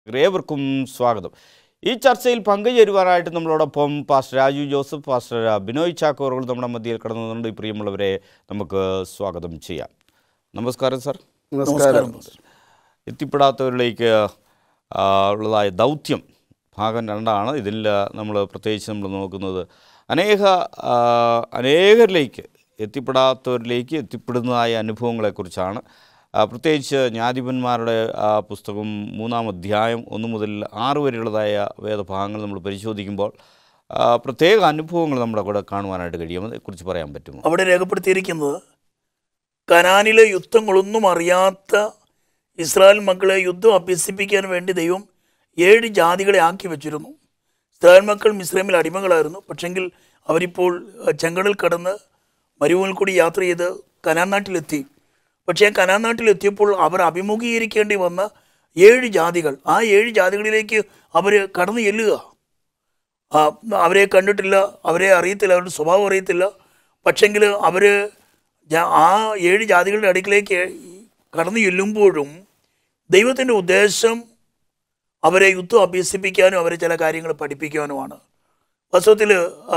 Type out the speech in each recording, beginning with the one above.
ഏവർക്കും സ്വാഗതം ഈ ചർച്ചയിൽ പങ്കുചേരുവാനായിട്ട് നമ്മളോടൊപ്പം പാസ്റ്റർ രാജു ജോസഫ് പാസ്റ്റർ ബിനോയ് ചാക്കോറുകൾ നമ്മുടെ മധ്യയിൽ കടന്നു വന്നിട്ടുണ്ട് ഈ പ്രിയമുള്ളവരെ നമുക്ക് സ്വാഗതം ചെയ്യാം നമസ്കാരം സാർ നമസ്കാരം എത്തിപ്പെടാത്തവരിലേക്ക് ആ, ഉള്ളതായ ദൗത്യം ഭാഗം രണ്ടാണ് ഇതിൽ നമ്മൾ പ്രത്യേകിച്ച് നമ്മൾ നോക്കുന്നത് അനേക ആ, അനേകരിലേക്ക് എത്തിപ്പെടാത്തവരിലേക്ക് എത്തിപ്പെടുന്നതായ അനുഭവങ്ങളെക്കുറിച്ചാണ് ആ, പ്രത്യേകിച്ച് ജ്ഞാതിപന്മാരുടെ ആ, പുസ്തകം മൂന്നാം അധ്യായം ഒന്ന് മുതൽ ആറ് വരെയുള്ളതായ വേദഭാഗങ്ങൾ നമ്മൾ പരിശോധിക്കുമ്പോൾ ആ, പ്രത്യേക അനുഭവങ്ങൾ നമ്മുടെ കൂടെ കാണുവാനായിട്ട് കഴിയും അതേക്കുറിച്ച് പറയാൻ പറ്റുമോ അവിടെ രേഖപ്പെടുത്തിയിരിക്കുന്നത് കനാനിലെ യുദ്ധങ്ങളൊന്നും അറിയാത്ത ഇസ്രായേൽ മക്കളെ യുദ്ധം അഭ്യസിപ്പിക്കാൻ വേണ്ടി ദൈവം ഏഴ് ജാതികളെ ആക്കി വെച്ചിരുന്നു ഇസ്രായേൽ മക്കൾ മിസ്രൈമിൽ അടിമകളായിരുന്നു പക്ഷെങ്കിൽ അവരിപ്പോൾ അഹ്, ചെങ്കടൽ കടന്ന് മരുഭൂമിൽ കൂടി യാത്ര ചെയ്ത് കനാൻ നാട്ടിലെത്തി പക്ഷേ കനാൻ നാട്ടിലെത്തിയപ്പോൾ അവർ അഭിമുഖീകരിക്കേണ്ടി വന്ന ഏഴ് ജാതികൾ ആ ഏഴ് ജാതികളിലേക്ക് അവർ കടന്നു ചെല്ലുക ആ, അവരെ കണ്ടിട്ടില്ല അവരെ അറിയത്തില്ല അവരുടെ സ്വഭാവം അറിയത്തില്ല പക്ഷെങ്കിൽ അവർ ആ ഏഴ് ജാതികളുടെ അടുക്കിലേക്ക് കടന്നു ചെല്ലുമ്പോഴും ദൈവത്തിൻ്റെ ഉദ്ദേശം അവരെ യുദ്ധം അഭ്യസിപ്പിക്കാനും അവരെ ചില കാര്യങ്ങൾ പഠിപ്പിക്കാനുമാണ് വാസ്തവത്തിൽ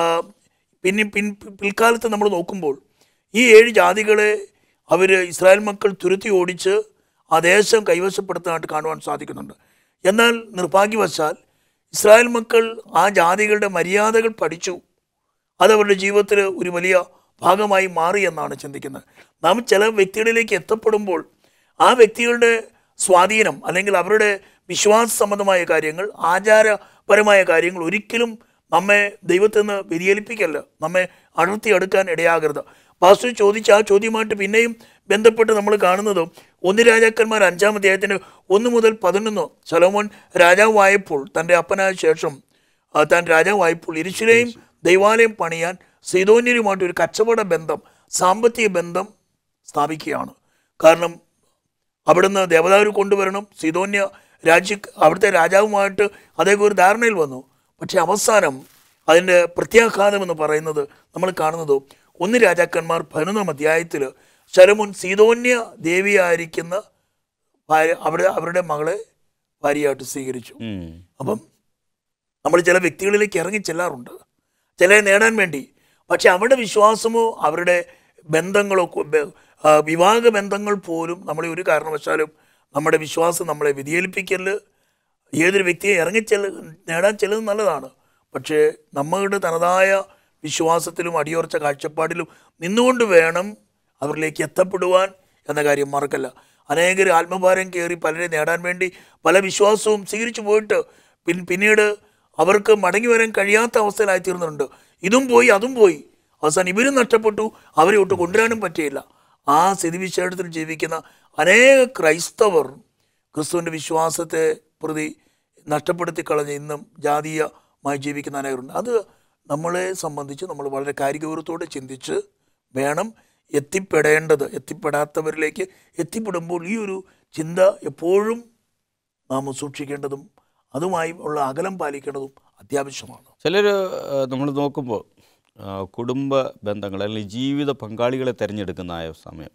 പിന്നെ പിൻ പിൽക്കാലത്ത് നമ്മൾ നോക്കുമ്പോൾ ഈ ഏഴ് ജാതികളെ അവർ ഇസ്രായേൽ മക്കൾ തുരുത്തി ഓടിച്ച് ആ ദേശം കൈവശപ്പെടുത്താനായിട്ട് കാണുവാൻ സാധിക്കുന്നുണ്ട് എന്നാൽ നിർഭാഗ്യവശാൽ ഇസ്രായേൽ മക്കൾ ആ ജാതികളുടെ മര്യാദകൾ പഠിച്ചു അത് അവരുടെ ജീവിതത്തിൽ ഒരു വലിയ ഭാഗമായി മാറി എന്നാണ് ചിന്തിക്കുന്നത് നാം ചില വ്യക്തികളിലേക്ക് എത്തപ്പെടുമ്പോൾ ആ വ്യക്തികളുടെ സ്വാധീനം അല്ലെങ്കിൽ അവരുടെ വിശ്വാസ സംബന്ധമായ കാര്യങ്ങൾ ആചാരപരമായ കാര്യങ്ങൾ ഒരിക്കലും നമ്മെ ദൈവത്തിൽ നിന്ന് വ്യതിചലിപ്പിക്കല്ല നമ്മെ അടർത്തിയെടുക്കാൻ ഇടയാകരുത് പാസ്റ്റർ ചോദിച്ച ആ ചോദ്യമായിട്ട് പിന്നെയും ബന്ധപ്പെട്ട് നമ്മൾ കാണുന്നത് ഒന്ന് രാജാക്കന്മാർ അഞ്ചാം അധ്യായത്തിന് ഒന്ന് മുതൽ പതിനൊന്ന് സലോമോൻ രാജാവായപ്പോൾ തൻ്റെ അപ്പനായ ശേഷം ആ, താൻ രാജാവായപ്പോൾ ഇരുശിലെയും ദൈവാലയം പണിയാൻ സീതോന്യരുമായിട്ട് ഒരു കച്ചവട ബന്ധം സാമ്പത്തിക ബന്ധം സ്ഥാപിക്കുകയാണ് കാരണം അവിടുന്ന് ദേവതാവ് കൊണ്ടുവരണം സീതോന്യ രാജ്യ അവിടുത്തെ രാജാവുമായിട്ട് അദ്ദേഹം ഒരു ധാരണയിൽ വന്നു പക്ഷേ അവസാനം അതിൻ്റെ പ്രത്യാഘാതം എന്ന് പറയുന്നത് നമ്മൾ കാണുന്നത് ഒന്ന് രാജാക്കന്മാർ പതിനൊന്നാം അധ്യായത്തിൽ ശലമുൻ സീതോന്യ ദേവിയായിരിക്കുന്ന ഭാര്യ അവിടെ അവരുടെ മകളെ ഭാര്യയായിട്ട് സ്വീകരിച്ചു ഉം. അപ്പം നമ്മൾ ചില വ്യക്തികളിലേക്ക് ഇറങ്ങി ചെല്ലാറുണ്ട് ചിലരെ നേടാൻ വേണ്ടി പക്ഷെ അവരുടെ വിശ്വാസമോ അവരുടെ ബന്ധങ്ങളോ കു- ബ- ആ, വിവാഹ ബന്ധങ്ങൾ പോലും നമ്മളെ ഒരു കാരണവശാലും നമ്മുടെ വിശ്വാസം നമ്മളെ വ്യതിയേൽപ്പിക്കല് ഏതൊരു വ്യക്തിയെ ഇറങ്ങിച്ചെല്ല നേടാൻ ചെല്ലുന്നത് നല്ലതാണ് പക്ഷേ നമ്മളുടെ തനതായ വിശ്വാസത്തിലും അടിയുറച്ച കാഴ്ചപ്പാടിലും നിന്നുകൊണ്ട് വേണം അവരിലേക്ക് എത്തപ്പെടുവാൻ എന്ന കാര്യം മറക്കല്ല അനേകർ ആത്മഭാരം കയറി പലരെ നേടാൻ വേണ്ടി പല വിശ്വാസവും സ്വീകരിച്ചു പോയിട്ട് പിൻ പിന്നീട് അവർക്ക് മടങ്ങി വരാൻ കഴിയാത്ത അവസ്ഥയിലായിത്തീർന്നിട്ടുണ്ട് ഇതും പോയി അതും പോയി അവസാനം ഇവരും നഷ്ടപ്പെട്ടു അവരെ ഒട്ട് കൊണ്ടുവരാനും പറ്റിയില്ല ആ സ്ഥിതിവിശേഷത്തിൽ ജീവിക്കുന്ന അനേക ക്രൈസ്തവർ ക്രിസ്തുവിൻ്റെ വിശ്വാസത്തെ പ്രതി നഷ്ടപ്പെടുത്തി കളഞ്ഞ് ഇന്നും ജാതീയമായി ജീവിക്കുന്ന അനേകരുണ്ട് അത് നമ്മളെ സംബന്ധിച്ച് നമ്മൾ വളരെ കാര്യഗൗരവത്തോടെ ചിന്തിച്ച് വേണം എത്തിപ്പെടേണ്ടത് എത്തിപ്പെടാത്തവരിലേക്ക് എത്തിപ്പെടുമ്പോൾ ഈ ഒരു ചിന്ത എപ്പോഴും നാം സൂക്ഷിക്കേണ്ടതും അതുമായി ഉള്ള അകലം പാലിക്കേണ്ടതും അത്യാവശ്യമാണ് ചിലർ നമ്മൾ നോക്കുമ്പോൾ ആ, കുടുംബ ബന്ധങ്ങൾ അല്ലെങ്കിൽ ജീവിത പങ്കാളികളെ തിരഞ്ഞെടുക്കുന്ന ആ സമയം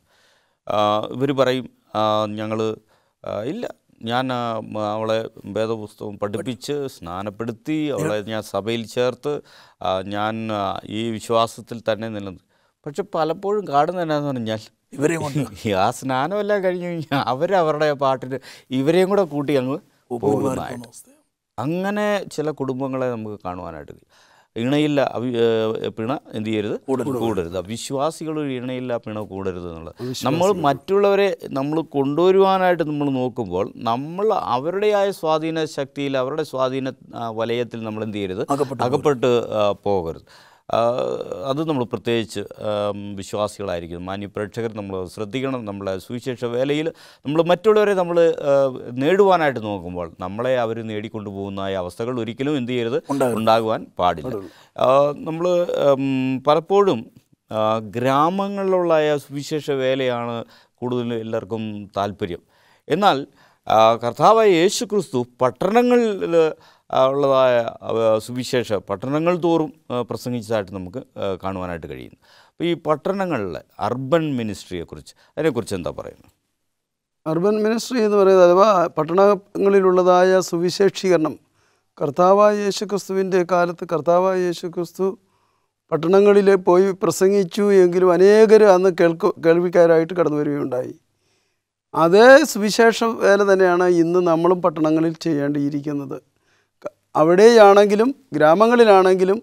ഇവർ പറയും ഞങ്ങൾ ഇല്ല ഞാൻ ആ, മ- അവളെ വേദപുസ്തകം പഠിപ്പിച്ച് സ്നാനപ്പെടുത്തി അവളെ ഞാൻ സഭയിൽ ചേർത്ത് ആ, ഞാൻ ആ, ഈ വിശ്വാസത്തിൽ തന്നെ നിലനിർത്തി പക്ഷെ പലപ്പോഴും കാണുന്നത് എന്നാന്ന് പറഞ്ഞാൽ ഇവരെ കൊണ്ട് ഈ ആ സ്നാനമെല്ലാം കഴിഞ്ഞ് കഴിഞ്ഞാൽ അവരവരുടെ പാട്ടിന് ഇവരെയും കൂടെ കൂട്ടി അങ്ങ് പോകുന്നതായിട്ട് അവസ്ഥ അങ്ങനെ ചില കുടുംബങ്ങളെ നമുക്ക് കാണുവാനായിട്ട് കഴിയും ഇണയില്ല അവി ഏഹ് പിണ എന്ത് ചെയ്യരുത് കൂടരുത് വിശ്വാസികൾ ഒരു ഇണയില്ല പിണ കൂടരുത് എന്നുള്ളത് നമ്മൾ മറ്റുള്ളവരെ നമ്മൾ കൊണ്ടുവരുവാനായിട്ട് നമ്മൾ നോക്കുമ്പോൾ നമ്മൾ അവരുടെയായ സ്വാധീന ശക്തിയിൽ അവരുടെ സ്വാധീന ആ, വലയത്തിൽ നമ്മൾ എന്ത് ചെയ്യരുത് അകപ്പെട്ടു അകപ്പെട്ട് ആ, പോകരുത് ആ, അത് നമ്മൾ പ്രത്യേകിച്ച് ആം, വിശ്വാസികളായിരിക്കും മാന്യ പ്രേക്ഷകർ നമ്മൾ ശ്രദ്ധിക്കണം നമ്മളെ സുവിശേഷ വേലയിൽ നമ്മൾ മറ്റുള്ളവരെ നമ്മൾ ആ, നേടുവാനായിട്ട് നോക്കുമ്പോൾ നമ്മളെ അവർ നേടിക്കൊണ്ടു പോകുന്ന ആ അവസ്ഥകൾ ഒരിക്കലും എന്ത് ചെയ്യരുത് ഉണ്ടാകരുത്. ഉണ്ടാകുവാൻ പാടില്ല നമ്മൾ പലപ്പോഴും ആ, ഗ്രാമങ്ങളിലുള്ള ആ സുവിശേഷ വേലയാണ് കൂടുതൽ എല്ലാവർക്കും താല്പര്യം എന്നാൽ ആ, കർത്താവായ യേശു ക്രിസ്തു പട്ടണങ്ങളിൽ ആ, ഉള്ളതായ ആ, സുവിശേഷ പട്ടണങ്ങൾ തോറും ആ, പ്രസംഗിച്ചതായിട്ട് നമുക്ക് ആ, കാണുവാനായിട്ട് കഴിയുന്നു അപ്പോൾ ഈ പട്ടണങ്ങളിലെ അർബൻ മിനിസ്ട്രിയെക്കുറിച്ച് അതിനെക്കുറിച്ച് എന്താ പറയുന്നത് അർബൻ മിനിസ്ട്രി എന്ന് പറയുന്നത് അഥവാ പട്ടണങ്ങളിലുള്ളതായ സുവിശേഷീകരണം കർത്താവായ യേശു ക്രിസ്തുവിൻ്റെ കാലത്ത് കർത്താവായ യേശു ക്രിസ്തു പട്ടണങ്ങളിൽ പോയി പ്രസംഗിച്ചു എങ്കിലും അനേകർ അന്ന് കേൾക്കു കേൾവിക്കാരായിട്ട് കടന്നു വരികയുണ്ടായി അതേ സുവിശേഷ വേല തന്നെയാണ് ഇന്ന് നമ്മളും പട്ടണങ്ങളിൽ ചെയ്യേണ്ടിയിരിക്കുന്നത് ക- അവിടെയാണെങ്കിലും ഗ്രാമങ്ങളിലാണെങ്കിലും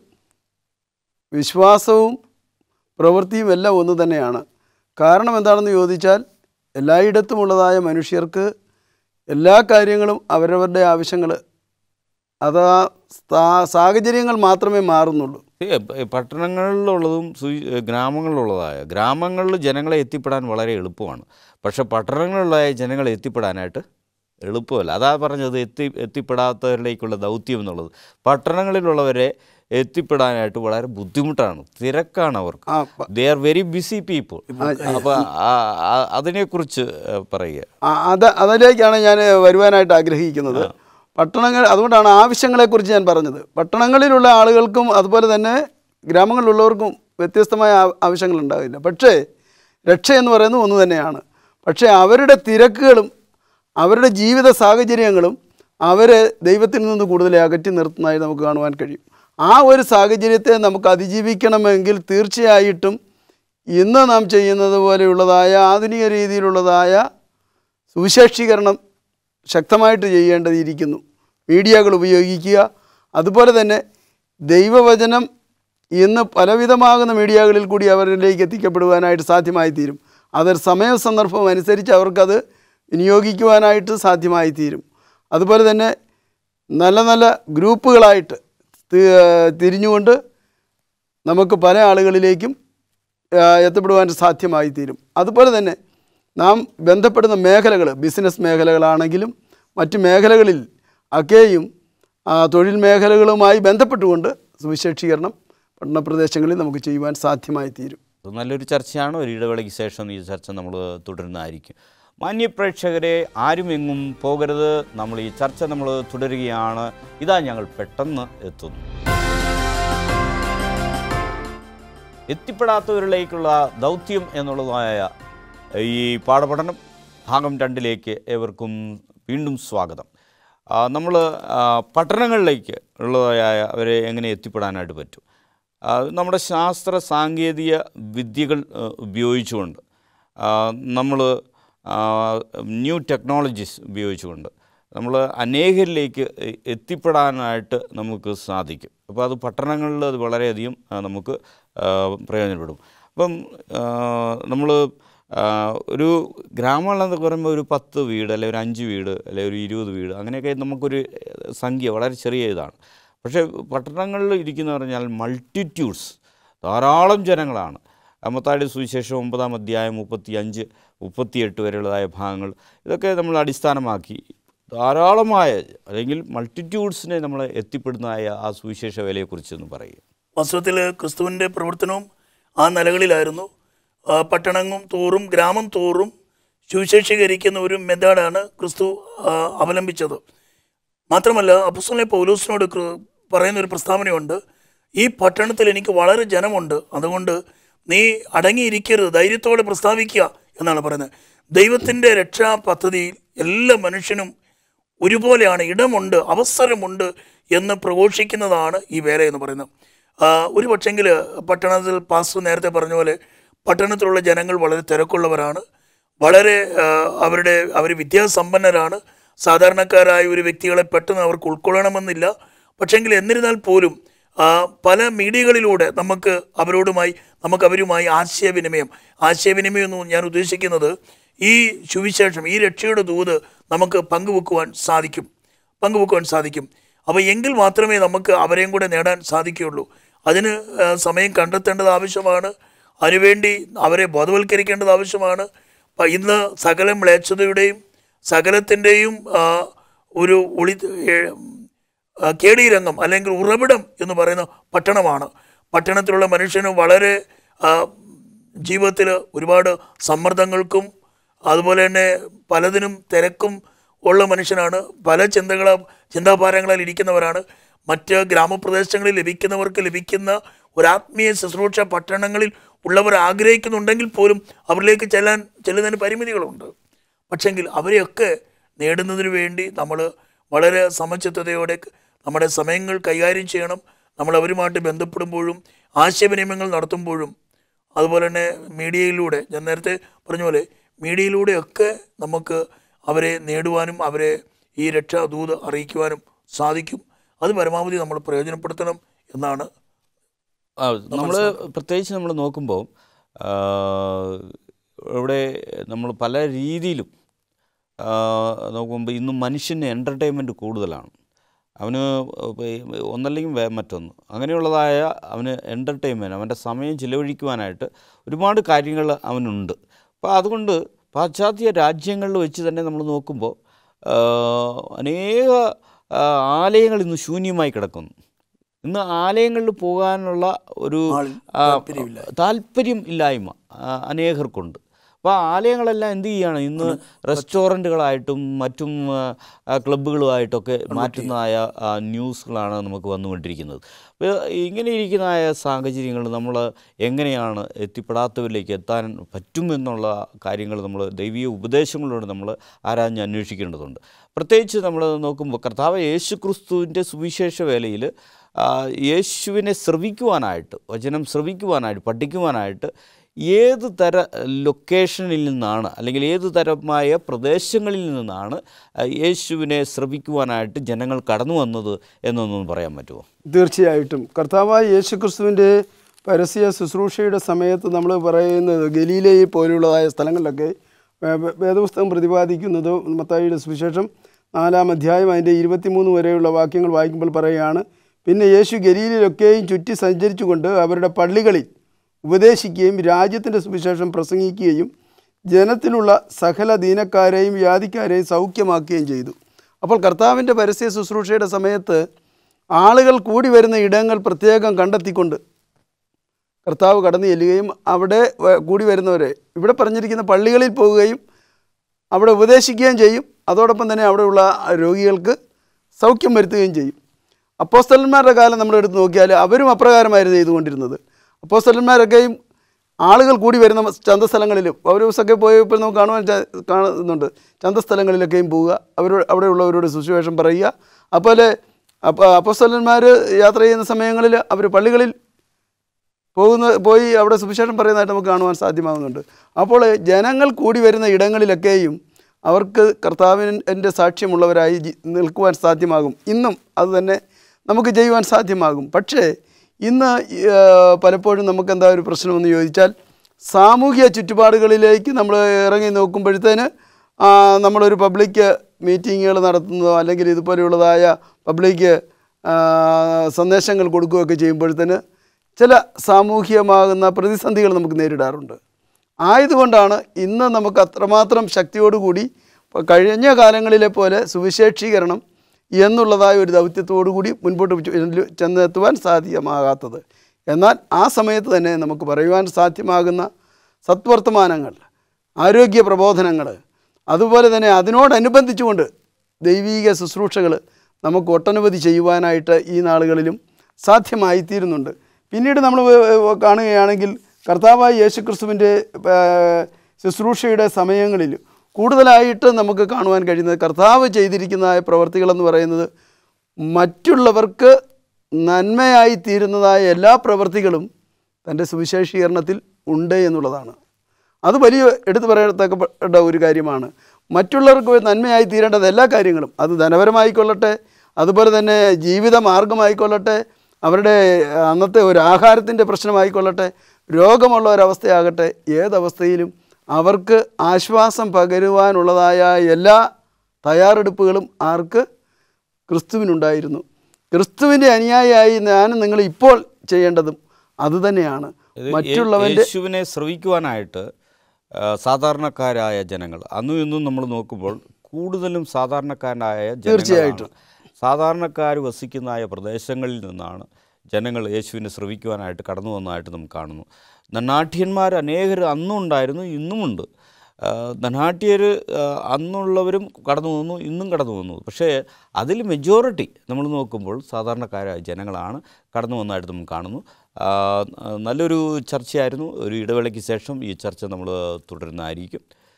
വിശ്വാസവും പ്രവൃത്തിയും എല്ലാം ഒന്ന് തന്നെയാണ് കാരണം എന്താണെന്ന് ചോദിച്ചാൽ എല്ലായിടത്തുമുള്ളതായ മനുഷ്യർക്ക് എല്ലാ കാര്യങ്ങളും അവരവരുടെ ആവശ്യങ്ങൾ അത് ആ സ്ഥാ- സാഹചര്യങ്ങൾ മാത്രമേ മാറുന്നുള്ളൂ ഈ പ- പട്ടണങ്ങളിലുള്ളതും സു- ഗ്രാമങ്ങളിലുള്ളതായ ഗ്രാമങ്ങളിൽ ജനങ്ങളെ എത്തിപ്പെടാൻ വളരെ എളുപ്പമാണ് പക്ഷെ പട്ടണങ്ങളിലുള്ളതായ ജനങ്ങളെ എത്തിപ്പെടാനായിട്ട് എളുപ്പമല്ല അതാ പറഞ്ഞത് എത്തി എത്തിപ്പെടാത്തവരിലേക്കുള്ള ദൗത്യം എന്നുള്ളത് പട്ടണങ്ങളിലുള്ളവരെ എത്തിപ്പെടാനായിട്ട് വളരെ ബുദ്ധിമുട്ടാണ് തിരക്കാണ് അവർക്ക് ആ പ- they are very busy people അപ്പോൾ അതിനെക്കുറിച്ച് ഏഹ്, പറയുക ആ, അത് അതിലേക്കാണ് ഞാൻ വരുവാനായിട്ട് ആഗ്രഹിക്കുന്നത് പട്ടണങ്ങൾ അതുകൊണ്ടാണ് ആവശ്യങ്ങളെക്കുറിച്ച് ഞാൻ പറഞ്ഞത് പട്ടണങ്ങളിലുള്ള ആളുകൾക്കും അതുപോലെ തന്നെ ഗ്രാമങ്ങളിലുള്ളവർക്കും വ്യത്യസ്തമായ ആ- ആവശ്യങ്ങളുണ്ടാവില്ല പക്ഷേ രക്ഷ എന്ന് പറയുന്നത് ഒന്ന് തന്നെയാണ് പക്ഷേ അവരുടെ തിരക്കുകളും അവരുടെ ജീവിത സാഹചര്യങ്ങളും അവരെ ദൈവത്തിൽ നിന്ന് കൂടുതൽ അകറ്റി നിർത്തുന്നതായി നമുക്ക് കാണുവാൻ കഴിയും ആ ഒരു സാഹചര്യത്തെ നമുക്ക് അതിജീവിക്കണമെങ്കിൽ തീർച്ചയായിട്ടും ഇന്ന് നാം ചെയ്യുന്നത് പോലെയുള്ളതായ ആധുനിക രീതിയിലുള്ളതായ സുവിശേഷീകരണം ശക്തമായിട്ട് ചെയ്യേണ്ടതിരിക്കുന്നു മീഡിയകൾ ഉപയോഗിക്കുക അതുപോലെ തന്നെ ദൈവവചനം ഇന്ന് പലവിധമാകുന്ന മീഡിയകളിൽ കൂടി അവരിലേക്ക് എത്തിക്കപ്പെടുവാനായിട്ട് സാധ്യമായി തീരും അതൊരു സമയ സന്ദർഭം അനുസരിച്ച് അവർക്കത് വിനിയോഗിക്കുവാനായിട്ട് സാധ്യമായി തീരും അതുപോലെ തന്നെ നല്ല നല്ല ഗ്രൂപ്പുകളായിട്ട് തി- തിരിഞ്ഞുകൊണ്ട് നമുക്ക് പല ആളുകളിലേക്കും ആ, എത്തപ്പെടുവാൻ സാധ്യമായി തീരും അതുപോലെ തന്നെ നാം ബന്ധപ്പെടുന്ന മേഖലകൾ ബിസിനസ് മേഖലകളാണെങ്കിലും മറ്റ് മേഖലകളിൽ ഒക്കെയും ആ, തൊഴിൽ മേഖലകളുമായി ബന്ധപ്പെട്ടുകൊണ്ട് സുവിശേഷീകരണം പട്ടണ പ്രദേശങ്ങളിൽ നമുക്ക് ചെയ്യുവാൻ സാധ്യമായി തീരും അത് നല്ലൊരു ചർച്ചയാണ് ഒരു ഇടവേളയ്ക്ക് ശേഷം ഈ ചർച്ച നമ്മൾ തുടരുന്നതായിരിക്കും മാന്യപ്രേക്ഷകരെ ആരും എങ്ങും പോകരുത് നമ്മൾ ഈ ചർച്ച നമ്മൾ തുടരുകയാണ് ഇതാ ഞങ്ങൾ പെട്ടെന്ന് എത്തുന്നു എത്തിപ്പെടാത്തവരിലേക്കുള്ള ദൗത്യം എന്നുള്ളതായ ഈ പാഠപഠനം ഭാഗം രണ്ടിലേക്ക് ഏവർക്കും വീണ്ടും സ്വാഗതം നമ്മൾ പട്ടണങ്ങളിലേക്ക് ഉള്ളതായ അവരെ എങ്ങനെ എത്തിപ്പെടാനായിട്ട് പറ്റും ആ, നമ്മുടെ ശാസ്ത്ര സാങ്കേതിക വിദ്യകൾ ആ, ഉപയോഗിച്ചുകൊണ്ട് നമ്മൾ ന്യൂ ടെക്നോളജീസ് ഉപയോഗിച്ചുകൊണ്ട് നമ്മൾ അനേകരിലേക്ക് എ- എത്തിപ്പെടാനായിട്ട് നമുക്ക് സാധിക്കും അപ്പോൾ അത് പട്ടണങ്ങളിൽ അത് വളരെയധികം ആ, നമുക്ക് ആ, പ്രയോജനപ്പെടും അപ്പം നമ്മൾ ഒരു ഗ്രാമങ്ങളെന്നൊക്കെ പറയുമ്പോൾ ഒരു പത്ത് വീട് അല്ലെങ്കിൽ ഒരു അഞ്ച് വീട് അല്ലെങ്കിൽ ഒരു ഇരുപത് വീട് അങ്ങനെയൊക്കെ നമുക്കൊരു സംഖ്യ വളരെ ചെറിയ ഇതാണ് പക്ഷേ പട്ടണങ്ങളിൽ ഇരിക്കുന്ന പറഞ്ഞാൽ മൾട്ടിറ്റ്യൂഡ്സ് ധാരാളം ജനങ്ങളാണ് അമ്മത്താടി സുവിശേഷം ഒമ്പതാം അധ്യായം മുപ്പത്തി അഞ്ച് മുപ്പത്തിയെട്ട് വരെയുള്ളതായ ഭാഗങ്ങൾ ഇതൊക്കെ നമ്മൾ അടിസ്ഥാനമാക്കി ധാരാളമായ അല്ലെങ്കിൽ മൾട്ടിറ്റ്യൂഡ്സിനെ നമ്മൾ എത്തിപ്പെടുന്നതായ ആ സുവിശേഷ വിലയെക്കുറിച്ചൊന്ന് പറയുക വാസ്തവത്തിൽ ക്രിസ്തുവിൻ്റെ പ്രവർത്തനവും ആ നിലകളിലായിരുന്നു ആ, പട്ടണവും തോറും ഗ്രാമം തോറും സുവിശേഷീകരിക്കുന്ന ഒരു മെത്തേഡാണ് ക്രിസ്തു ആ, അവലംബിച്ചത് മാത്രമല്ല അപ്പുസ്തലനെ പൗലോസിനോട് കൃ- പറയുന്ന ഒരു പ്രസ്താവനയുണ്ട് ഈ പട്ടണത്തിൽ എനിക്ക് വളരെ ജനമുണ്ട് അതുകൊണ്ട് നീ അടങ്ങിയിരിക്കരുത് ധൈര്യത്തോടെ പ്രസ്താവിക്കുക എന്നാണ് പറയുന്നത് ദൈവത്തിൻ്റെ രക്ഷാ പദ്ധതിയിൽ എല്ലാ മനുഷ്യനും ഒരുപോലെയാണ് ഇടമുണ്ട് അവസരമുണ്ട് എന്ന് പ്രഘോഷിക്കുന്നതാണ് ഈ വേല എന്ന് പറയുന്നത് ആ, ഒരു പക്ഷെങ്കിൽ പട്ടണത്തിൽ പാസ്റ്റർ നേരത്തെ പറഞ്ഞ പോലെ പട്ടണത്തിലുള്ള ജനങ്ങൾ വളരെ തിരക്കുള്ളവരാണ് വളരെ ആ, അവരുടെ അവർ വിദ്യാസമ്പന്നരാണ് സാധാരണക്കാരായ ഒരു വ്യക്തികളെ പെട്ടെന്ന് അവർക്ക് ഉൾക്കൊള്ളണമെന്നില്ല പക്ഷെങ്കിൽ എന്നിരുന്നാൽ പോലും ആ, പല മീഡിയകളിലൂടെ നമുക്ക് അവരോടുമായി നമുക്ക് അവരുമായി ആശയവിനിമയം ആശയവിനിമയം എന്ന് ഞാൻ ഉദ്ദേശിക്കുന്നത് ഈ സുവിശേഷം ഈ രക്ഷയുടെ ദൂത് നമുക്ക് പങ്കുവെക്കുവാൻ സാധിക്കും പങ്കുവെക്കുവാൻ സാധിക്കും അപ്പോൾ എങ്കിൽ മാത്രമേ നമുക്ക് അവരെയും കൂടെ നേടാൻ സാധിക്കുകയുള്ളൂ അതിന് ആ, സമയം കണ്ടെത്തേണ്ടത് ആവശ്യമാണ് അതിനുവേണ്ടി അവരെ ബോധവൽക്കരിക്കേണ്ടത് ആവശ്യമാണ് പ- ഇന്ന് സകല മ്ലേച്ഛതയുടെയും സകലത്തിൻ്റെയും ആ, ഒരു ഒളി ഏ, ആ, കേടീരംഗം അല്ലെങ്കിൽ ഉറവിടം എന്ന് പറയുന്ന പട്ടണമാണ് പട്ടണത്തിലുള്ള മനുഷ്യന് വളരെ ആ, ജീവിതത്തിൽ ഒരുപാട് സമ്മർദ്ദങ്ങൾക്കും അതുപോലെ തന്നെ പലതിനും തിരക്കും ഉള്ള മനുഷ്യനാണ് പല ചിന്തകള ചിന്താഭാരങ്ങളിൽ ഇരിക്കുന്നവരാണ് മറ്റ് ഗ്രാമപ്രദേശങ്ങളിൽ ലഭിക്കുന്നവർക്ക് ലഭിക്കുന്ന ഒരാത്മീയ ശുശ്രൂഷ പട്ടണങ്ങളിൽ ഉള്ളവർ ആഗ്രഹിക്കുന്നുണ്ടെങ്കിൽ പോലും അവരിലേക്ക് ചെല്ലാൻ ചെല്ലുന്നതിന് പരിമിതികളുണ്ട് പക്ഷെങ്കിൽ അവരെയൊക്കെ നേടുന്നതിന് വേണ്ടി നമ്മൾ വളരെ സമചിത്തതയോടെ നമ്മുടെ സമയങ്ങൾ കൈകാര്യം ചെയ്യണം നമ്മൾ അവരുമായിട്ട് ബന്ധപ്പെടുമ്പോഴും ആശയവിനിമയങ്ങൾ നടത്തുമ്പോഴും അതുപോലെ തന്നെ മീഡിയയിലൂടെ ഞാൻ നേരത്തെ പറഞ്ഞ പോലെ മീഡിയയിലൂടെയൊക്കെ നമുക്ക് അവരെ നേടുവാനും അവരെ ഈ രക്ഷാദൂത് അറിയിക്കുവാനും സാധിക്കും അത് പരമാവധി നമ്മൾ പ്രയോജനപ്പെടുത്തണം എന്നാണ് നമ്മൾ പ്രത്യേകിച്ച് നമ്മൾ നോക്കുമ്പോൾ ആ, ഇവിടെ നമ്മൾ പല രീതിയിലും ആ, നോക്കുമ്പോൾ ഇന്ന് മനുഷ്യന് എൻ്റർടൈൻമെൻറ്റ് കൂടുതലാണ് അവന് ഒന്നല്ലെങ്കിൽ വേ- മറ്റൊന്ന് അങ്ങനെയുള്ളതായ അവന് എൻ്റർടൈൻമെൻറ്റ് അവൻ്റെ സമയം ചിലവഴിക്കുവാനായിട്ട് ഒരുപാട് കാര്യങ്ങൾ അവനുണ്ട് അപ്പോൾ അതുകൊണ്ട് പാശ്ചാത്യ രാജ്യങ്ങളിൽ വെച്ച് തന്നെ നമ്മൾ നോക്കുമ്പോൾ ആ, അനേക ആ, ആലയങ്ങൾ ഇന്ന് ശൂന്യമായി കിടക്കുന്നു ഇന്ന് ആലയങ്ങളിൽ പോകാനുള്ള ഒരു ആളിൽ ആ, താല്പര്യമില്ല. താല്പര്യം ഇല്ലായ്മ ആ, അനേകർക്കുണ്ട് അപ്പോൾ ആലയങ്ങളെല്ലാം എന്ത് ചെയ്യുകയാണ് ഇന്ന് റെസ്റ്റോറൻറ്റുകളായിട്ടും മറ്റും ആ, ആ, ക്ലബ്ബുകളുമായിട്ടൊക്കെ മാറ്റുന്നതായ ആ, ന്യൂസുകളാണ് നമുക്ക് വന്നുകൊണ്ടിരിക്കുന്നത് അപ്പോൾ ഇങ്ങനെ ഇരിക്കുന്നതായ സാഹചര്യങ്ങൾ നമ്മൾ എങ്ങനെയാണ് എത്തിപ്പെടാത്തവരിലേക്ക് എത്താൻ പറ്റുമെന്നുള്ള കാര്യങ്ങൾ നമ്മൾ ദൈവീയ ഉപദേശങ്ങളോട് നമ്മൾ ആരാഞ്ഞ് അന്വേഷിക്കേണ്ടതുണ്ട് പ്രത്യേകിച്ച് നമ്മൾ നോക്കുമ്പോൾ കർത്താവ് യേശു ക്രിസ്തുവിൻ്റെ സുവിശേഷ വേലയിൽ യേശുവിനെ ശ്രവിക്കുവാനായിട്ട് വചനം ശ്രവിക്കുവാനായിട്ട് പഠിക്കുവാനായിട്ട് ഏത് തര ലൊക്കേഷനിൽ നിന്നാണ് അല്ലെങ്കിൽ ഏത് തരമായ പ്രദേശങ്ങളിൽ നിന്നാണ് ആ, യേശുവിനെ ശ്രവിക്കുവാനായിട്ട് ജനങ്ങൾ കടന്നു വന്നത് എന്നൊന്നും പറയാൻ പറ്റുമോ തീർച്ചയായിട്ടും കർത്താവായ യേശുക്രിസ്തുവിൻ്റെ പരസ്യ ശുശ്രൂഷയുടെ സമയത്ത് നമ്മൾ പറയുന്നത് ഗലീലയെ പോലുള്ളതായ സ്ഥലങ്ങളിലൊക്കെ വേ- വേ- വേദപുസ്തകം പ്രതിപാദിക്കുന്നത് മത്തായിയുടെ സുവിശേഷം നാലാം അധ്യായം അതിൻ്റെ ഇരുപത്തിമൂന്ന് വരെയുള്ള വാക്യങ്ങൾ വായിക്കുമ്പോൾ പറയുകയാണ് പിന്നെ യേശു ഗലീലയിലൊക്കെയും ചുറ്റി സഞ്ചരിച്ചുകൊണ്ട് അവരുടെ പള്ളികളിൽ ഉപദേശിക്കുകയും രാജ്യത്തിൻ്റെ സുവിശേഷം പ്രസംഗിക്കുകയും ജനത്തിലുള്ള സകല ദീനക്കാരെയും വ്യാധിക്കാരെയും സൗഖ്യമാക്കുകയും ചെയ്തു അപ്പോൾ കർത്താവിൻ്റെ പരസ്യ ശുശ്രൂഷയുടെ സമയത്ത് ആളുകൾ കൂടി വരുന്ന ഇടങ്ങൾ പ്രത്യേകം കണ്ടെത്തിക്കൊണ്ട് കർത്താവ് കടന്നു ചെല്ലുകയും അവിടെ വ- കൂടി വരുന്നവരെ ഇവിടെ പറഞ്ഞിരിക്കുന്ന പള്ളികളിൽ പോവുകയും അവിടെ ഉപദേശിക്കുകയും ചെയ്യും അതോടൊപ്പം തന്നെ അവിടെയുള്ള രോഗികൾക്ക് സൗഖ്യം വരുത്തുകയും ചെയ്യും അപ്പോസ്തലന്മാരുടെ കാലം നമ്മൾ എടുത്ത് നോക്കിയാൽ അവരും അപ്രകാരമായിരുന്നു ചെയ്തുകൊണ്ടിരുന്നത് അപ്പോസ്തലന്മാരൊക്കെയും ആളുകൾ കൂടി വരുന്ന ചന്തസ്ഥലങ്ങളിലും പൗരവസൊക്കെ പോയപ്പോൾ നമുക്ക് കാണുവാൻ ച- കാണുന്നുണ്ട് ചന്തസ്ഥലങ്ങളിലൊക്കെയും പോവുക അവരോട് അവിടെയുള്ളവരോട് സുശേഷം പറയുക അതുപോലെ അപ്പോൾ അപ്പോസ്തലന്മാർ യാത്ര ചെയ്യുന്ന സമയങ്ങളിൽ അവർ പള്ളികളിൽ പോകുന്ന പോയി അവിടെ സുവിശേഷം പറയുന്നതായിട്ട് നമുക്ക് കാണുവാൻ സാധ്യമാകുന്നുണ്ട് അപ്പോൾ ജനങ്ങൾ കൂടി വരുന്ന ഇടങ്ങളിലൊക്കെയും അവർക്ക് കർത്താവിൻ്റെ സാക്ഷ്യമുള്ളവരായി ജി- നിൽക്കുവാൻ സാധ്യമാകും ഇന്നും അത് തന്നെ നമുക്ക് ചെയ്യുവാൻ സാധ്യമാകും പക്ഷേ ഇന്ന് ആ, പലപ്പോഴും നമുക്ക് എന്താ ഒരു പ്രശ്നമെന്ന് ചോദിച്ചാൽ സാമൂഹിക ചുറ്റുപാടുകളിലേക്ക് നമ്മൾ ഇറങ്ങി നോക്കുമ്പോഴത്തേന് ആ, നമ്മളൊരു പബ്ലിക് മീറ്റിങ്ങുകൾ നടത്തുന്നതോ അല്ലെങ്കിൽ ഇതുപോലെയുള്ളതായ പബ്ലിക് ആ, സന്ദേശങ്ങൾ കൊടുക്കുകയൊക്കെ ചെയ്യുമ്പോഴത്തേന് ചില സാമൂഹികമാകുന്ന പ്രതിസന്ധികൾ നമുക്ക് നേരിടാറുണ്ട് ആയതുകൊണ്ടാണ് ഇന്ന് നമുക്ക് അത്രമാത്രം ശക്തിയോടുകൂടി ഇപ്പൊ കഴിഞ്ഞ കാലങ്ങളിലെ പോലെ സുവിശേഷീകരണം എന്നുള്ളതായ ഒരു ദൗത്യത്തോടു കൂടി മുൻപോട്ട് ചെല്ല് ചെന്നെത്തുവാൻ സാധ്യമാകാത്തത് എന്നാൽ ആ സമയത്ത് തന്നെ നമുക്ക് പറയുവാൻ സാധ്യമാകുന്ന സത്വർത്തമാനങ്ങൾ ആരോഗ്യ പ്രബോധനങ്ങൾ അതുപോലെ തന്നെ അതിനോടനുബന്ധിച്ചുകൊണ്ട് ദൈവീക ശുശ്രൂഷകൾ നമുക്ക് ഒട്ടനവധി ചെയ്യുവാനായിട്ട് ഈ നാളുകളിലും സാധ്യമായി തീരുന്നുണ്ട് പിന്നീട് നമ്മൾ കാണുകയാണെങ്കിൽ കർത്താവായ യേശുക്രിസ്തുവിൻ്റെ ഏർ, ശുശ്രൂഷയുടെ സമയങ്ങളിൽ കൂടുതലായിട്ട് നമുക്ക് കാണുവാൻ കഴിയുന്നത് കർത്താവ് ചെയ്തിരിക്കുന്നതായ പ്രവർത്തികളെന്ന് പറയുന്നത് മറ്റുള്ളവർക്ക് നന്മയായി തീരുന്നതായ എല്ലാ പ്രവൃത്തികളും തൻ്റെ സുവിശേഷീകരണത്തിൽ ഉണ്ട് എന്നുള്ളതാണ് അത് വലിയ എടുത്തു പറയത്തക്കപ്പെട്ട ഒരു കാര്യമാണ് മറ്റുള്ളവർക്ക് നന്മയായി തീരേണ്ടത് എല്ലാ കാര്യങ്ങളും അത് ധനപരമായിക്കൊള്ളട്ടെ അതുപോലെ തന്നെ ജീവിത മാർഗമായിക്കൊള്ളട്ടെ അവരുടെ അന്നത്തെ ഒരു ആഹാരത്തിൻ്റെ പ്രശ്നമായിക്കൊള്ളട്ടെ രോഗമുള്ള ഒരവസ്ഥയാകട്ടെ ഏതവസ്ഥയിലും അവർക്ക് ആശ്വാസം പകരുവാനുള്ളതായ എല്ലാ തയ്യാറെടുപ്പുകളും ആർക്ക് ക്രിസ്തുവിനുണ്ടായിരുന്നു ക്രിസ്തുവിൻ്റെ അനുയായിയായി ഞാനും നിങ്ങൾ ഇപ്പോൾ ചെയ്യേണ്ടതും അതുതന്നെയാണ് ഇത് യേ- മറ്റുള്ളവൻ്റെ യേശുവിനെ ശ്രവിക്കുവാനായിട്ട് ആ, സാധാരണക്കാരായ ജനങ്ങൾ അന്നും ഇന്നും നമ്മൾ നോക്കുമ്പോൾ കൂടുതലും സാധാരണക്കാരായ തീർച്ചയായിട്ടും. ജനങ്ങളാണ് സാധാരണക്കാർ വസിക്കുന്നതായ പ്രദേശങ്ങളിൽ നിന്നാണ് ജനങ്ങൾ യേശുവിനെ ശ്രവിക്കുവാനായിട്ട് കടന്നു വന്നതായിട്ട് നമുക്ക് കാണുന്നു ധനാഠ്യന്മാർ അനേകർ അന്നും ഉണ്ടായിരുന്നു ഇന്നുമുണ്ട് ആ, ധനാഠ്യർ ആ, അന്നുള്ളവരും കടന്നു വന്നു ഇന്നും കടന്നു വന്നു പക്ഷേ അതിൽ മെജോറിറ്റി നമ്മൾ നോക്കുമ്പോൾ സാധാരണക്കാരായ ജനങ്ങളാണ് കടന്നു വന്നതായിട്ട് നമ്മൾ കാണുന്നു ആ, നല്ലൊരു ചർച്ചയായിരുന്നു ഒരു ഇടവേളയ്ക്ക് ശേഷം ഈ ചർച്ച നമ്മൾ തുടരുന്നതായിരിക്കും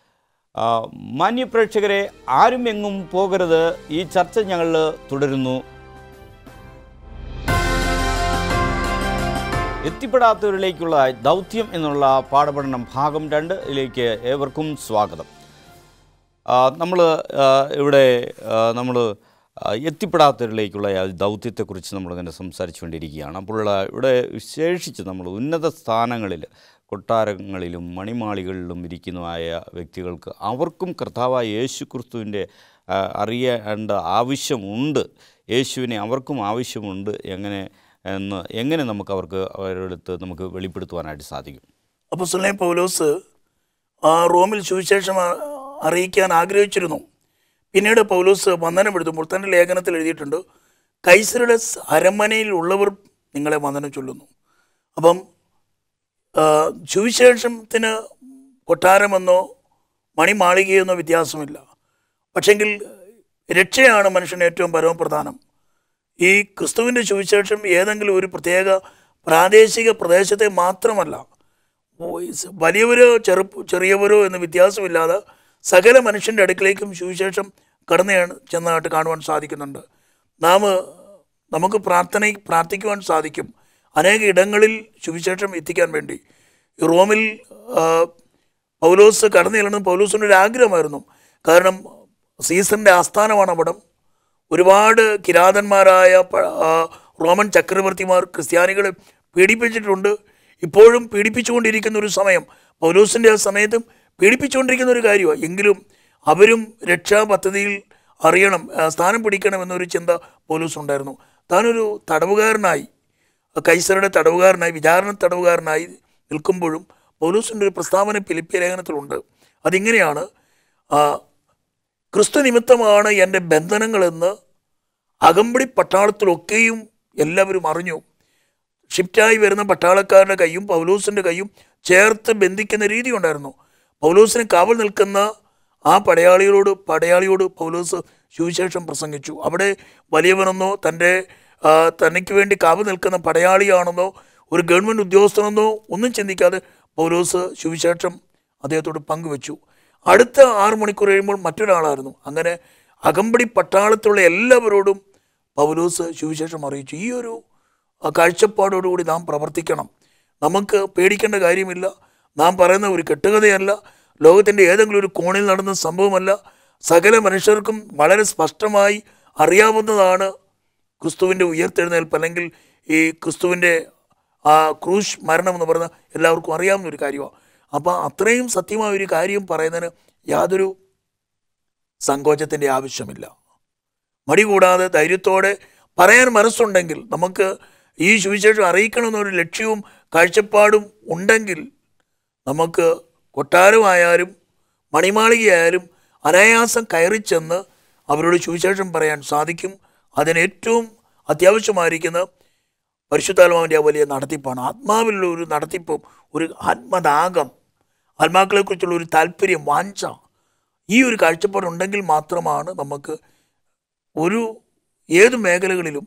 ആ, മാന്യപ്രേക്ഷകരെ ആരും എങ്ങും പോകരുത് ഈ ചർച്ച ഞങ്ങൾ തുടരുന്നു എത്തിപ്പെടാത്തവരിലേക്കുള്ള ദൗത്യം എന്നുള്ള പാഠപഠനം ഭാഗം രണ്ടിലേക്ക് ഏവർക്കും സ്വാഗതം നമ്മൾ ഇവിടെ നമ്മൾ എത്തിപ്പെടാത്തവരിലേക്കുള്ള ആ ദൗത്യത്തെക്കുറിച്ച് നമ്മളിങ്ങനെ സംസാരിച്ചു കൊണ്ടിരിക്കുകയാണ് അപ്പോൾ ഇവിടെ വിശേഷിച്ച് നമ്മൾ ഉന്നത സ്ഥാനങ്ങളിൽ കൊട്ടാരങ്ങളിലും മണിമാളികളിലും ഇരിക്കുന്നതായ വ്യക്തികൾക്ക് അവർക്കും കർത്താവായ യേശു ക്രിസ്തുവിൻ്റെ അറിയേണ്ട ആവശ്യമുണ്ട് യേശുവിനെ അവർക്കും ആവശ്യമുണ്ട് എങ്ങനെ എന്ന് എങ്ങനെ നമുക്ക് അവർക്ക് അവരുടെ അടുത്ത് നമുക്ക് വെളിപ്പെടുത്തുവാനായിട്ട് സാധിക്കും അപ്പസ്വലനെ പൗലോസ് ആ റോമിൽ സുവിശേഷം അ- അറിയിക്കാൻ ആഗ്രഹിച്ചിരുന്നു പിന്നീട് പൗലോസ് വന്ദനമെടുത്തുമ്പോൾ തൻ്റെ ലേഖനത്തിൽ എഴുതിയിട്ടുണ്ട് കൈസരുടെ സ് അരമനയിൽ ഉള്ളവർ നിങ്ങളെ വന്ദനം ചൊല്ലുന്നു അപ്പം ആ, സുവിശേഷത്തിന് കൊട്ടാരമെന്നോ മണിമാളികയെന്നോ വ്യത്യാസമില്ല പക്ഷെങ്കിൽ രക്ഷയാണ് മനുഷ്യന് ഏറ്റവും പരമപ്രധാനം ഈ ക്രിസ്തുവിൻ്റെ സുവിശേഷം ഏതെങ്കിലും ഒരു പ്രത്യേക പ്രാദേശിക പ്രദേശത്തെ മാത്രമല്ല വോയിസ് വലിയവരോ ചെറുപ്പ ചെറിയവരോ എന്ന് വ്യത്യാസമില്ലാതെ സകല മനുഷ്യൻ്റെ അടുക്കിലേക്കും സുവിശേഷം കടന്നു ചെന്നതായിട്ട് കാണുവാൻ സാധിക്കുന്നുണ്ട് നാം നമുക്ക് പ്രാർത്ഥന പ്രാർത്ഥിക്കുവാൻ സാധിക്കും അനേക ഇടങ്ങളിൽ സുവിശേഷം എത്തിക്കാൻ വേണ്ടി ഈ റോമിൽ ആ, പൗലോസ് കടന്നു ചെല്ലണം പൗലോസിൻ്റെ ഒരു ആഗ്രഹമായിരുന്നു കാരണം സീസറിൻ്റെ ആസ്ഥാനമാണ് അവിടം ഒരുപാട് കിരാതന്മാരായ പ- ആ, റോമൻ ചക്രവർത്തിമാർ ക്രിസ്ത്യാനികളെ പീഡിപ്പിച്ചിട്ടുണ്ട് ഇപ്പോഴും പീഡിപ്പിച്ചുകൊണ്ടിരിക്കുന്ന ഒരു സമയം പൗലോസിൻ്റെ ആ സമയത്തും പീഡിപ്പിച്ചുകൊണ്ടിരിക്കുന്ന ഒരു കാര്യമാണ് എങ്കിലും അവരും രക്ഷാ പദ്ധതിയിൽ അറിയണം ആ, സ്ഥാനം പിടിക്കണം എന്നൊരു ചിന്ത പൗലോസ് ഉണ്ടായിരുന്നു താനൊരു തടവുകാരനായി കൈസറുടെ തടവുകാരനായി വിചാരണ തടവുകാരനായി നിൽക്കുമ്പോഴും പൗലോസിൻ്റെ ഒരു പ്രസ്താവന ഫിലിപ്പിയ ലേഖനത്തിലുണ്ട് അതിങ്ങനെയാണ് ആ, ക്രിസ്തു നിമിത്തമാണ് എൻ്റെ ബന്ധനങ്ങളെന്ന് അകമ്പടി പട്ടാളത്തിലൊക്കെയും എല്ലാവരും അറിഞ്ഞു ഷിഫ്റ്റായി വരുന്ന പട്ടാളക്കാരുടെ കൈയും പൗലോസിൻ്റെ കൈയും ചേർത്ത് ബന്ധിക്കുന്ന രീതി ഉണ്ടായിരുന്നു പൗലോസിന് കാവൽ നിൽക്കുന്ന ആ പടയാളികളോട് പടയാളിയോട് പൗലോസ് സുവിശേഷം പ്രസംഗിച്ചു അവിടെ വലിയവനെന്നോ തൻ്റെ ആ, തനിക്ക് വേണ്ടി കാവൽ നിൽക്കുന്ന പടയാളിയാണെന്നോ ഒരു ഗവൺമെൻറ് ഉദ്യോഗസ്ഥനെന്നോ ഒന്നും ചിന്തിക്കാതെ പൗലോസ് സുവിശേഷം അദ്ദേഹത്തോട് പങ്കുവെച്ചു അടുത്ത ആറ് മണിക്കൂർ കഴിയുമ്പോൾ മറ്റൊരാളായിരുന്നു അങ്ങനെ അകമ്പടി പട്ടാളത്തിലുള്ള എല്ലാവരോടും പൗലോസ് സുവിശേഷം അറിയിച്ചു ഈ ഒരു ആ, കാഴ്ചപ്പാടോടുകൂടി നാം പ്രവർത്തിക്കണം നമുക്ക് പേടിക്കേണ്ട കാര്യമില്ല നാം പറയുന്ന ഒരു കെട്ടുകഥയല്ല ലോകത്തിൻ്റെ ഏതെങ്കിലും ഒരു കോണിൽ നടന്ന സംഭവമല്ല സകല മനുഷ്യർക്കും വളരെ സ്പഷ്ടമായി അറിയാവുന്നതാണ് ക്രിസ്തുവിൻ്റെ ഉയർത്തെഴുന്നേൽപ്പ് അല്ലെങ്കിൽ ഈ ക്രിസ്തുവിൻ്റെ ആ ക്രൂശ് മരണം എന്ന് പറയുന്ന എല്ലാവർക്കും അറിയാവുന്ന ഒരു കാര്യമാണ് അപ്പോൾ അത്രയും സത്യമായ ഒരു കാര്യം പറയുന്നതിന് യാതൊരു സങ്കോചത്തിൻ്റെ ആവശ്യമില്ല മടി കൂടാതെ ധൈര്യത്തോടെ പറയാൻ മനസ്സുണ്ടെങ്കിൽ നമുക്ക് ഈ സുവിശേഷം അറിയിക്കണമെന്നൊരു ലക്ഷ്യവും കാഴ്ചപ്പാടും ഉണ്ടെങ്കിൽ നമുക്ക് കൊട്ടാരമായാലും മണിമാളികയായാലും അനായാസം കയറി ചെന്ന് അവരോട് സുവിശേഷം പറയാൻ സാധിക്കും അതിന് ഏറ്റവും അത്യാവശ്യമായിരിക്കുന്ന പരിശുദ്ധാത്മാവിൻ്റെ ആ വലിയ നടത്തിപ്പാണ് ആത്മാവിലുള്ള ഒരു നടത്തിപ്പും ഒരു ആത്മദാഗം ആത്മാക്കളെക്കുറിച്ചുള്ള ഒരു താല്പര്യം വാഞ്ച ഈ ഒരു കാഴ്ചപ്പാടുണ്ടെങ്കിൽ മാത്രമാണ് നമുക്ക് ഒരു ഏത് മേഖലകളിലും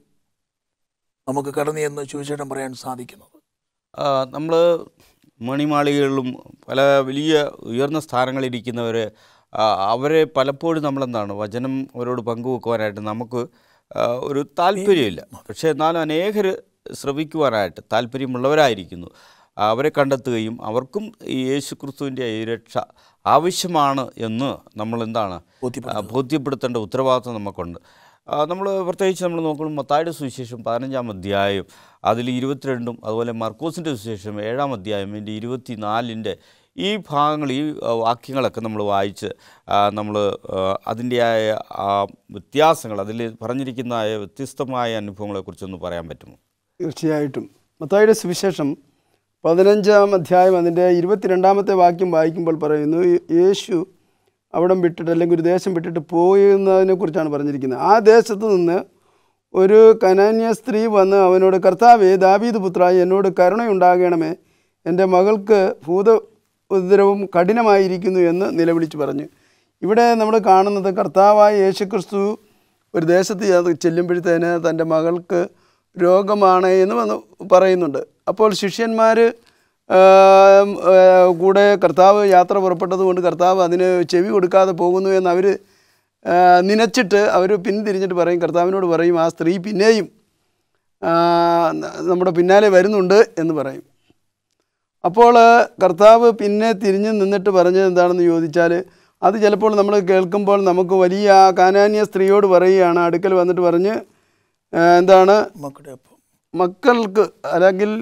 നമുക്ക് കടന്നു ചെന്ന് സുവിശേഷം പറയാൻ സാധിക്കുന്നത് നമ്മൾ മണിമാളികകളിലും പല വലിയ ഉയർന്ന സ്ഥാനങ്ങളിരിക്കുന്നവർ അവരെ പലപ്പോഴും നമ്മളെന്താണ് വചനം അവരോട് പങ്കുവെക്കുവാനായിട്ട് നമുക്ക് ആ, ഒരു താല്പര്യമില്ല പക്ഷേ എന്നാലും അനേകർ ശ്രവിക്കുവാനായിട്ട് താല്പര്യമുള്ളവരായിരിക്കുന്നു അവരെ കണ്ടെത്തുകയും അവർക്കും ഈ യേശു ക്രിസ്തുവിൻ്റെ ഈ രക്ഷ ആവശ്യമാണ് എന്ന് നമ്മൾ എന്താണ് ആ, ബോധ്യപ്പെടുത്തേണ്ട ഉത്തരവാദിത്വം നമുക്കുണ്ട് നമ്മൾ പ്രത്യേകിച്ച് നമ്മൾ നോക്കുമ്പോൾ മത്തായുടെ സുവിശേഷം പതിനഞ്ചാം അധ്യായം അതിൽ ഇരുപത്തിരണ്ടും അതുപോലെ മർക്കോസിൻ്റെ സുവിശേഷം ഏഴാം അധ്യായം ഇതിൻ്റെ ഇരുപത്തിനാലിൻ്റെ ഈ ഭാഗങ്ങൾ ഈ ആ, വാക്യങ്ങളൊക്കെ നമ്മൾ വായിച്ച് നമ്മൾ അതിൻ്റെയായ ആ വ്യത്യാസങ്ങൾ അതിൽ പറഞ്ഞിരിക്കുന്നതായ വ്യത്യസ്തമായ അനുഭവങ്ങളെക്കുറിച്ചൊന്ന് പറയാൻ പറ്റുമോ തീർച്ചയായിട്ടും മത്തായിയുടെ സുവിശേഷം പതിനഞ്ചാം അധ്യായം അതിൻ്റെ ഇരുപത്തിരണ്ടാമത്തെ വാക്യം വായിക്കുമ്പോൾ പറയുന്നു "യേ- യേശു അവിടം വിട്ടിട്ട് അല്ലെങ്കിൽ ഒരു ദേശം വിട്ടിട്ട് പോയുന്നതിനെ കുറിച്ചാണ് പറഞ്ഞിരിക്കുന്നത് ആ ദേശത്ത് നിന്ന് ഒരു കനാന്യ സ്ത്രീ വന്ന് അവനോട് കർത്താവേ ദാവീദ് പുത്രായി എന്നോട് കരുണയുണ്ടാകണമേ എൻ്റെ മകൾക്ക് ഭൂത ഉപദ്രവം കഠിനമായിരിക്കുന്നു എന്ന് നിലവിളിച്ച് പറഞ്ഞു ഇവിടെ നമ്മൾ കാണുന്നത് കർത്താവായ യേശുക്രിസ്തു ഒരു ദേശത്ത് ചെ- ചെല്ലുമ്പോഴത്തേന് തൻ്റെ മകൾക്ക് രോഗമാണ് എന്ന് വന്ന് പറയുന്നുണ്ട് അപ്പോൾ ശിഷ്യന്മാർ ആം, ആ, കൂടെ കർത്താവ് യാത്ര പുറപ്പെട്ടത് കൊണ്ട് കർത്താവ് അതിന് ചെവി കൊടുക്കാതെ പോകുന്നു എന്ന് അവർ നനച്ചിട്ട് അവർ പിന്തിരിഞ്ഞിട്ട് പറയും കർത്താവിനോട് പറയും ആ സ്ത്രീ പിന്നെയും ആ, ന- നമ്മുടെ പിന്നാലെ വരുന്നുണ്ട് എന്ന് പറയും അപ്പോൾ കർത്താവ് പിന്നെ തിരിഞ്ഞ് നിന്നിട്ട് പറഞ്ഞത് എന്താണെന്ന് ചോദിച്ചാൽ അത് ചിലപ്പോൾ നമ്മൾ കേൾക്കുമ്പോൾ നമുക്ക് വലിയ ആ കാനാന്യ സ്ത്രീയോട് പറയുകയാണ് അടുക്കൽ വന്നിട്ട് പറഞ്ഞ് ആ, എന്താണ് മക്കളുടെ അപ്പം മക്കൾക്ക് അല്ലെങ്കിൽ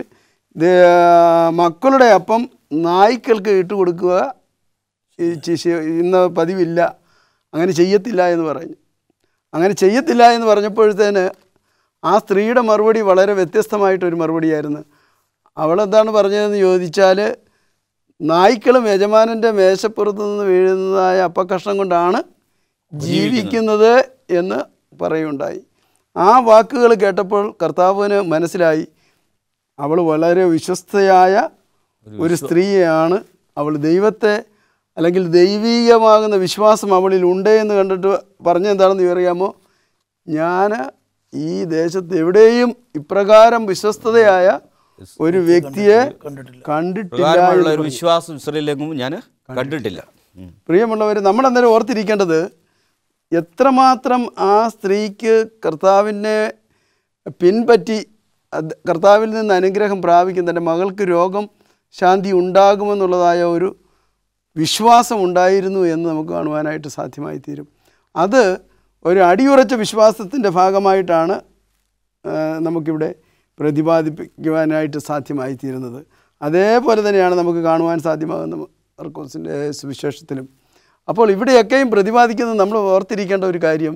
ദേ- മക്കളുടെ അപ്പം നായ്ക്കൾക്ക് ഇട്ട് കൊടുക്കുക ഈ ശിശു- ഇന്ന് പതിവില്ല അങ്ങനെ ചെയ്യത്തില്ല എന്ന് പറഞ്ഞു അങ്ങനെ ചെയ്യത്തില്ല എന്ന് പറഞ്ഞപ്പോഴത്തേന് ആ സ്ത്രീയുടെ മറുപടി വളരെ വ്യത്യസ്തമായിട്ടൊരു മറുപടിയായിരുന്നു അവളെന്താണ് പറഞ്ഞതെന്ന് ചോദിച്ചാൽ നായ്ക്കളും യജമാനൻ്റെ മേശപ്പുറത്ത് നിന്ന് വീഴുന്നതായ അപ്പക്കഷ്ണം കൊണ്ടാണ് ജീവിക്കുന്നത് എന്ന് പറയുണ്ടായി ആ വാക്കുകൾ കേട്ടപ്പോൾ കർത്താവിന് മനസ്സിലായി അവൾ വളരെ വിശ്വസ്തയായ ഒരു സ്ത്രീയാണ് അവൾ ദൈവത്തെ അല്ലെങ്കിൽ ദൈവീകമാകുന്ന വിശ്വാസം അവളിൽ ഉണ്ട് എന്ന് കണ്ടിട്ട് പറഞ്ഞെന്താണെന്ന് അറിയാമോ ഞാൻ ഈ ദേശത്ത് എവിടെയും ഇപ്രകാരം വിശ്വസ്തതയായ ഒരു വ്യക്തിയെ കണ്ടിട്ടില്ല കണ്ടിട്ടില്ല പ്രകാരമുള്ള ഒരു വിശ്വാസം ഇസ്രയേലിലെങ്ങും ഞാൻ കണ്ടിട്ടില്ല ഉം. പ്രിയമുള്ളവർ നമ്മൾ അന്നേരം ഓർത്തിരിക്കേണ്ടത് എത്രമാത്രം ആ സ്ത്രീക്ക് കർത്താവിനെ പിൻപറ്റി അത് കർത്താവിൽ നിന്ന് അനുഗ്രഹം പ്രാപിക്കും തൻ്റെ മകൾക്ക് രോഗം ശാന്തി ഉണ്ടാകുമെന്നുള്ളതായ ഒരു വിശ്വാസം ഉണ്ടായിരുന്നു എന്ന് നമുക്ക് കാണുവാനായിട്ട് സാധ്യമായി തീരും അത് ഒരു അടിയുറച്ച വിശ്വാസത്തിൻ്റെ ഭാഗമായിട്ടാണ് ആ, നമുക്കിവിടെ പ്രതിപാദിപ്പിക്കുവാനായിട്ട് സാധ്യമായി തീരുന്നത് അതേപോലെ തന്നെയാണ് നമുക്ക് കാണുവാൻ സാധ്യമാകുന്ന മർക്കോസിൻ്റെ സുവിശേഷത്തിലും അപ്പോൾ ഇവിടെയൊക്കെയും പ്രതിപാദിക്കുന്നത് നമ്മൾ ഓർത്തിരിക്കേണ്ട ഒരു കാര്യം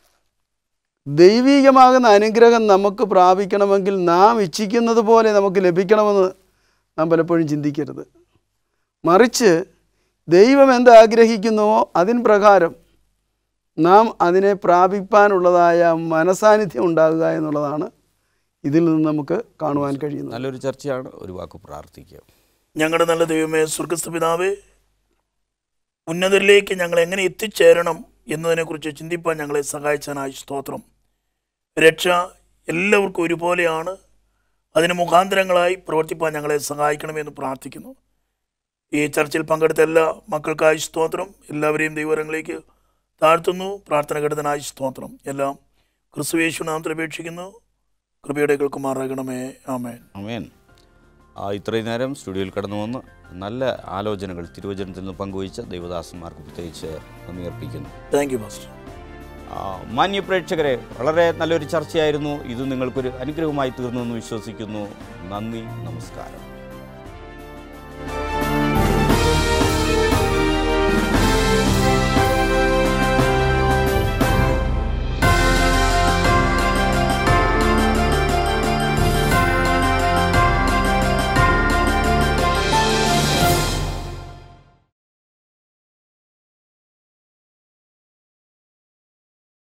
ദൈവീകമാകുന്ന അനുഗ്രഹം നമുക്ക് പ്രാപിക്കണമെങ്കിൽ നാം ഇച്ഛിക്കുന്നത് പോലെ നമുക്ക് ലഭിക്കണമെന്ന് നാം പലപ്പോഴും ചിന്തിക്കരുത് മറിച്ച് ദൈവം എന്ത് ആഗ്രഹിക്കുന്നുവോ അതിൻ പ്രകാരം നാം അതിനെ പ്രാപിപ്പാനുള്ളതായ മനസാന്നിധ്യം ഉണ്ടാകുക എന്നുള്ളതാണ് ഇതിൽ നിന്ന് നമുക്ക് കാണുവാൻ കഴിയുന്നത് നല്ലൊരു ചർച്ചയാണ് ഒരു വാക്ക് പ്രാർത്ഥിക്കുക ഞങ്ങളുടെ നല്ല ദൈവമേ സ്വർഗസ്ഥ പിതാവേ ഉന്നതരിലേക്ക് ഞങ്ങൾ എങ്ങനെ എത്തിച്ചേരണം എന്നതിനെക്കുറിച്ച് ചിന്തിപ്പാൻ ഞങ്ങളെ സഹായിച്ചതിനായി സ്തോത്രം രക്ഷ എല്ലാവർക്കും ഒരുപോലെയാണ് അതിന് മുഖാന്തരങ്ങളായി പ്രവർത്തിപ്പാൻ ഞങ്ങളെ സഹായിക്കണമെന്ന് പ്രാർത്ഥിക്കുന്നു ഈ ചർച്ചയിൽ പങ്കെടുത്ത എല്ലാ മക്കൾക്കായി സ്തോത്രം എല്ലാവരെയും ദൈവരങ്ങളിലേക്ക് താഴ്ത്തുന്നു പ്രാർത്ഥന ഘടനായി സ്തോത്രം എല്ലാം ക്രിസ്തുവേശു നാമത്തിൽ അപേക്ഷിക്കുന്നു കൃപയുടെ കേൾക്കുമാറാകണമേ ആമേൻ അമേൻ ആ, ഇത്രയും നേരം സ്റ്റുഡിയോയിൽ കടന്നു വന്ന് നല്ല ആലോചനകൾ തിരുവചനത്തിൽ നിന്ന് പങ്കുവച്ച ദൈവദാസന്മാർക്ക് പ്രത്യേകിച്ച് നന്ദി അർപ്പിക്കുന്നു താങ്ക് യു മാസ്റ്റർ ആ, മാന്യ പ്രേക്ഷകരെ വളരെ നല്ലൊരു ചർച്ചയായിരുന്നു ഇത് നിങ്ങൾക്കൊരു അനുഗ്രഹമായി തീർന്നു എന്ന് വിശ്വസിക്കുന്നു നന്ദി നമസ്കാരം